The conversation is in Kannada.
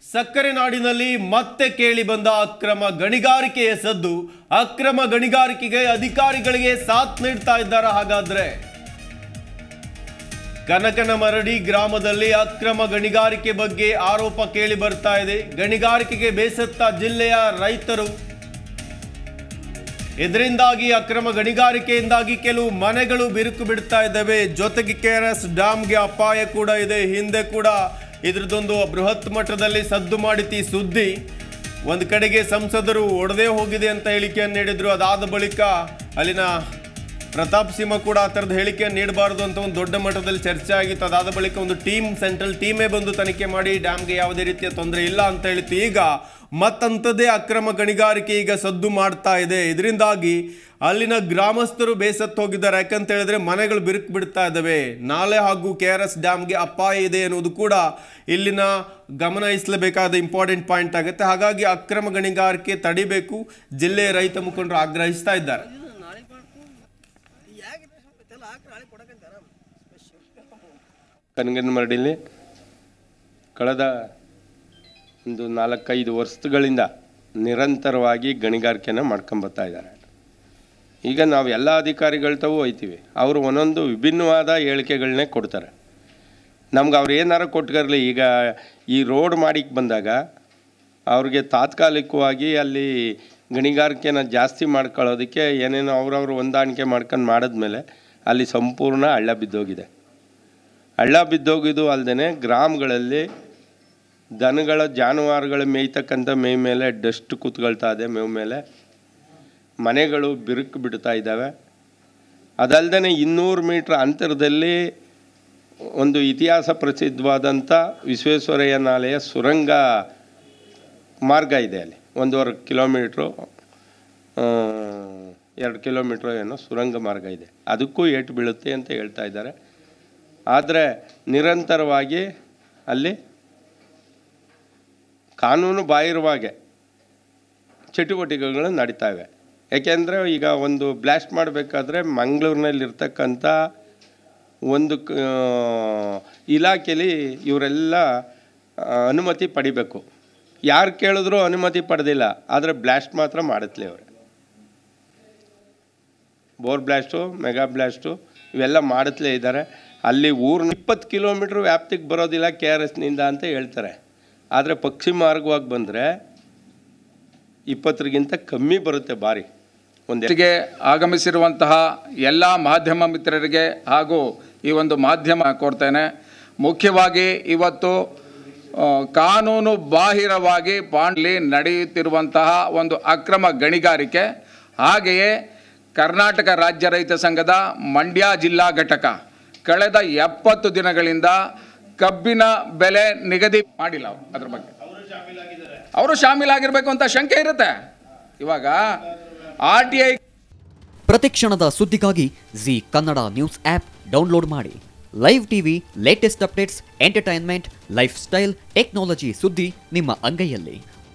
ಸಕ್ಕರೆ ನಾಡಿನಲ್ಲಿ ಮತ್ತೆ ಕೇಳಿ ಬಂದ ಅಕ್ರಮ ಗಣಿಗಾರಿಕೆಯ ಸದ್ದು ಅಕ್ರಮ ಗಣಿಗಾರಿಕೆಗೆ ಅಧಿಕಾರಿಗಳಿಗೆ ಸಾಥ್ ನೀಡ್ತಾ ಇದ್ದಾರ ಹಾಗಾದ್ರೆ ಕನಕನ ಮರಡಿ ಗ್ರಾಮದಲ್ಲಿ ಅಕ್ರಮ ಗಣಿಗಾರಿಕೆ ಬಗ್ಗೆ ಆರೋಪ ಕೇಳಿ ಬರ್ತಾ ಇದೆ ಗಣಿಗಾರಿಕೆಗೆ ಬೇಸತ್ತ ಜಿಲ್ಲೆಯ ರೈತರು ಇದರಿಂದಾಗಿ ಅಕ್ರಮ ಗಣಿಗಾರಿಕೆಯಿಂದಾಗಿ ಕೆಲವು ಮನೆಗಳು ಬಿರುಕು ಬಿಡ್ತಾ ಇದ್ದಾವೆ ಜೊತೆಗೆ ಕೆ ಆರ್ ಎಸ್ ಡ್ಯಾಮ್ಗೆ ಅಪಾಯ ಕೂಡ ಇದೆ ಹಿಂದೆ ಕೂಡ ಇದ್ರದ್ದೊಂದು ಬೃಹತ್ ಮಟ್ಟದಲ್ಲಿ ಸದ್ದು ಮಾಡಿತಿ ಸುದ್ದಿ ಒಂದು ಕಡೆಗೆ ಸಂಸದರು ಒಡೆದೇ ಹೋಗಿದೆ ಅಂತ ಹೇಳಿಕೆಯನ್ನು ನೀಡಿದ್ರು ಅದಾದ ಬಳಿಕ ಅಲ್ಲಿನ ಪ್ರತಾಪ್ ಸಿಂಹ ಕೂಡ ಆ ಥರದ ಹೇಳಿಕೆಯನ್ನು ನೀಡಬಾರದು ಅಂತ ಒಂದು ದೊಡ್ಡ ಮಟ್ಟದಲ್ಲಿ ಚರ್ಚೆ ಆಗಿತ್ತು ಅದಾದ ಬಳಿಕ ಒಂದು ಟೀಮ್ ಸೆಂಟ್ರಲ್ ಟೀಮೇ ಬಂದು ತನಿಖೆ ಮಾಡಿ ಡ್ಯಾಮ್ಗೆ ಯಾವುದೇ ರೀತಿಯ ತೊಂದರೆ ಇಲ್ಲ ಅಂತ ಹೇಳಿತ್ತು ಈಗ ಮತ್ತಂಥದ್ದೇ ಅಕ್ರಮ ಗಣಿಗಾರಿಕೆ ಈಗ ಸದ್ದು ಮಾಡ್ತಾ ಇದೆ ಇದರಿಂದಾಗಿ ಅಲ್ಲಿನ ಗ್ರಾಮಸ್ಥರು ಬೇಸತ್ತು ಹೋಗಿದ್ದಾರೆ ಯಾಕಂತ ಹೇಳಿದ್ರೆ ಮನೆಗಳು ಬಿರುಕು ಬಿಡ್ತಾ ಇದ್ದಾವೆ ನಾಲೆ ಹಾಗೂ ಕೆ ಆರ್ ಎಸ್ ಡ್ಯಾಮ್ಗೆ ಅಪಾಯ ಇದೆ ಅನ್ನೋದು ಕೂಡ ಇಲ್ಲಿನ ಗಮನಿಸಲೇಬೇಕಾದ ಇಂಪಾರ್ಟೆಂಟ್ ಪಾಯಿಂಟ್ ಆಗುತ್ತೆ ಹಾಗಾಗಿ ಅಕ್ರಮ ಗಣಿಗಾರಿಕೆ ತಡಿಬೇಕು ಜಿಲ್ಲೆಯ ರೈತ ಮುಖಂಡರು ಆಗ್ರಹಿಸ್ತಾ ಇದ್ದಾರೆ ಕನಗನಮರಡಿಲಿ ಕಳೆದ ಒಂದು ನಾಲ್ಕೈದು ವರ್ಷಗಳಿಂದ ನಿರಂತರವಾಗಿ ಗಣಿಗಾರಿಕೆನ ಮಾಡ್ಕೊಂಬರ್ತಾ ಇದ್ದಾರೆ ಈಗ ನಾವು ಎಲ್ಲ ಅಧಿಕಾರಿಗಳ ತಾವು ಹೋಯ್ತೀವಿ ಅವರು ಒಂದೊಂದು ವಿಭಿನ್ನವಾದ ಹೇಳಿಕೆಗಳನ್ನೇ ಕೊಡ್ತಾರೆ ನಮ್ಗೆ ಅವ್ರು ಏನಾರು ಕೊಟ್ಕರ್ಲಿ ಈಗ ಈ ರೋಡ್ ಮಾಡಿಕ್ಕೆ ಬಂದಾಗ ಅವ್ರಿಗೆ ತಾತ್ಕಾಲಿಕವಾಗಿ ಅಲ್ಲಿ ಗಣಿಗಾರಿಕೆನ ಜಾಸ್ತಿ ಮಾಡ್ಕೊಳ್ಳೋದಕ್ಕೆ ಏನೇನೋ ಅವ್ರವ್ರು ಹೊಂದಾಣಿಕೆ ಮಾಡ್ಕೊಂಡು ಮಾಡಿದ್ಮೇಲೆ ಅಲ್ಲಿ ಸಂಪೂರ್ಣ ಹಳ್ಳ ಬಿದ್ದೋಗಿದೆ ಹಳ್ಳ ಬಿದ್ದೋಗಿದ್ದು ಅಲ್ಲದೆ ಗ್ರಾಮಗಳಲ್ಲಿ ದನಗಳ ಜಾನುವಾರುಗಳ ಮೇಯ್ತಕ್ಕಂಥ ಮೇ ಮೇಲೆ ಡಸ್ಟ್ ಕೂತ್ಕೊಳ್ತಾ ಇದೆ ಮೇವು ಮೇಲೆ ಮನೆಗಳು ಬಿರುಕು ಬಿಡ್ತಾ ಇದ್ದಾವೆ ಅದಲ್ಲದೆ ಇನ್ನೂರು ಮೀಟ್ರ್ ಅಂತರದಲ್ಲಿ ಒಂದು ಇತಿಹಾಸ ಪ್ರಸಿದ್ಧವಾದಂಥ ವಿಶ್ವೇಶ್ವರಯ್ಯ ನಾಲೆಯ ಸುರಂಗ ಮಾರ್ಗ ಇದೆ ಅಲ್ಲಿ ಒಂದೂವರೆ ಕಿಲೋಮೀಟ್ರು ಆ, ಎರಡು ಕಿಲೋಮೀಟ್ರ್ ಏನೋ ಸುರಂಗ ಮಾರ್ಗ ಇದೆ ಅದಕ್ಕೂ ಏಟು ಬೀಳುತ್ತೆ ಅಂತ ಹೇಳ್ತಾ ಇದ್ದಾರೆ ಆದರೆ ನಿರಂತರವಾಗಿ ಅಲ್ಲಿ ಕಾನೂನು ಬಾಹಿರವಾಗೆ ಚಟುವಟಿಕೆಗಳು ನಡೀತಾ ಇವೆ ಯಾಕೆಂದರೆ ಈಗ ಒಂದು ಬ್ಲಾಸ್ಟ್ ಮಾಡಬೇಕಾದ್ರೆ ಮಂಗಳೂರಿನಲ್ಲಿರ್ತಕ್ಕಂಥ ಒಂದು ಕ ಇಲಾಖೆಯಲ್ಲಿ ಇವರೆಲ್ಲ ಆ, ಅನುಮತಿ ಪಡಿಬೇಕು ಯಾರು ಕೇಳಿದ್ರು ಅನುಮತಿ ಪಡೆದಿಲ್ಲ ಆದರೆ ಬ್ಲಾಸ್ಟ್ ಮಾತ್ರ ಮಾಡತ್ಲೆ ಅವರು ಬೋರ್ ಬ್ಲಾಸ್ಟು ಮೆಗಾ ಬ್ಲಾಸ್ಟು ಇವೆಲ್ಲ ಮಾಡತ್ಲೇ ಇದ್ದಾರೆ ಅಲ್ಲಿ ಊರಿನ ಇಪ್ಪತ್ತು ಕಿಲೋಮೀಟ್ರ್ ವ್ಯಾಪ್ತಿಗೆ ಬರೋದಿಲ್ಲ ಕೆ ಆರ್ ಎಸ್ನಿಂದ ಅಂತ ಹೇಳ್ತಾರೆ ಆದರೆ ಪಕ್ಷಿ ಮಾರ್ಗವಾಗಿ ಬಂದರೆ ಇಪ್ಪತ್ತರಿಗಿಂತ ಕಮ್ಮಿ ಬರುತ್ತೆ ಬಾರಿ ಒಂದು ಗೆ ಆಗಮಿಸಿರುವಂತಹ ಎಲ್ಲ ಮಾಧ್ಯಮ ಮಿತ್ರರಿಗೆ ಹಾಗೂ ಈ ಒಂದು ಮಾಧ್ಯಮ ಕೋರ್ತೇನೆ ಮುಖ್ಯವಾಗಿ ಇವತ್ತು ಆ, ಕಾನೂನು ಬಾಹಿರವಾಗಿ ಪಾಂಡ್ಲಿ ನಡೆಯುತ್ತಿರುವಂತಹ ಒಂದು ಅಕ್ರಮ ಗಣಿಗಾರಿಕೆ ಹಾಗೆಯೇ ಕರ್ನಾಟಕ ರಾಜ್ಯ ರೈತ ಸಂಘದ ಮಂಡ್ಯ ಜಿಲ್ಲಾ ಘಟಕ ಕಳೆದ ಎಪ್ಪತ್ತು ದಿನಗಳಿಂದ ಕಬ್ಬಿನ ಬೆಲೆ ನಿಗದಿ ಮಾಡಿಲ್ಲ ಅವ್ರು ಅದ್ರ ಬಗ್ಗೆ ಅವರು ಶಾಮೀಲಾಗಿರ್ಬೇಕು ಅಂತ ಶಂಕೆ ಇರುತ್ತೆ ಇವಾಗ ಆರ್ ಟಿ ಐ ಪ್ರತಿಕ್ಷಣದ ಸುದ್ದಿಗಾಗಿ Zee Kannada news app download ಮಾಡಿ live TV latest updates entertainment lifestyle technology ಸುದ್ದಿ ನಿಮ್ಮ ಅಂಗೈಯಲ್ಲಿ